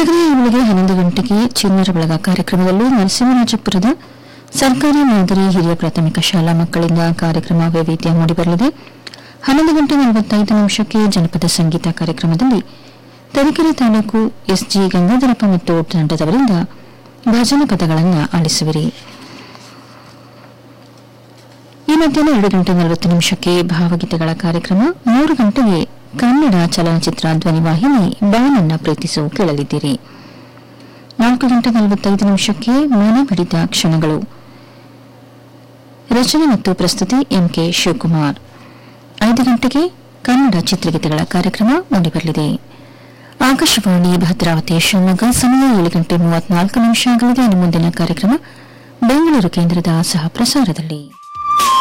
ಈಗಾಗಲೇ ಈ ವೇಳೆಗೆ ಹನ್ನೊಂದು ಗಂಟೆಗೆ ಚಿಣ್ಣರ ಬಳಗ ಕಾರ್ಯಕ್ರಮದಲ್ಲಿ ನರಸಿಂಹರಾಜಪುರದ ಸರ್ಕಾರಿ ಮಾದರಿ ಹಿರಿಯ ಪ್ರಾಥಮಿಕ ಶಾಲಾ ಮಕ್ಕಳಿಂದ ಕಾರ್ಯಕ್ರಮ ವೈವಿಧ್ಯ ಮೂಡಿಬರಲಿದೆ ಹನ್ನೊಂದು ಗಂಟೆ ನಲವತ್ತೈದು ನಿಮಿಷಕ್ಕೆ ಜನಪದ ಸಂಗೀತ ಕಾರ್ಯಕ್ರಮದಲ್ಲಿ ತರೀಕೆರೆ ತಾಲೂಕು ಎಸ್ಜಿ ಗಂಗಾಧರಪ್ಪ ಮತ್ತು ತಂಡದವರಿಂದ ಭಜನೆ ಪದಗಳನ್ನು ಆಲಿಸುವಿರಿ ಈ ಮಧ್ಯಾಹ್ನ ಎರಡು ಗಂಟೆ ನಲವತ್ತು ನಿಮಿಷಕ್ಕೆ ಭಾವಗೀತೆಗಳ ಕಾರ್ಯಕ್ರಮ ಮೂರು ಗಂಟೆಗೆ ಕನ್ನಡ ಚಲನಚಿತ್ರ ಧ್ವನಿವಾಹಿನಿ ಬಾನನ್ನ ಪ್ರೀತಿಸು ಕೇಳಲಿದ್ದೀರಿ ನಾಲ್ಕು ಗಂಟೆ ನಲವತ್ತೈದು ನಿಮಿಷಕ್ಕೆ ಮನ ಬಿಡಿದ ಕ್ಷಣಗಳು ರಚನೆ ಮತ್ತು ಪ್ರಸ್ತುತಿ ಎಂಕೆ ಶಿವಕುಮಾರ್ ಐದು ಗಂಟೆಗೆ ಕನ್ನಡ ಚಿತ್ರಗೀತೆಗಳ ಕಾರ್ಯಕ್ರಮ ಮೂಡಿಬರಲಿದೆ ಆಕಾಶವಾಣಿ ಭದ್ರಾವತಿ ಶಿವಮೊಗ್ಗ ಸಮಯ ಏಳು ಗಂಟೆ ಮೂವತ್ನಾಲ್ಕು ನಿಮಿಷ ಆಗಲಿದೆ ಇನ್ನು ಮುಂದಿನ ಕಾರ್ಯಕ್ರಮ ಬೆಂಗಳೂರು ಕೇಂದ್ರದ ಸಹ ಪ್ರಸಾರದಲ್ಲಿ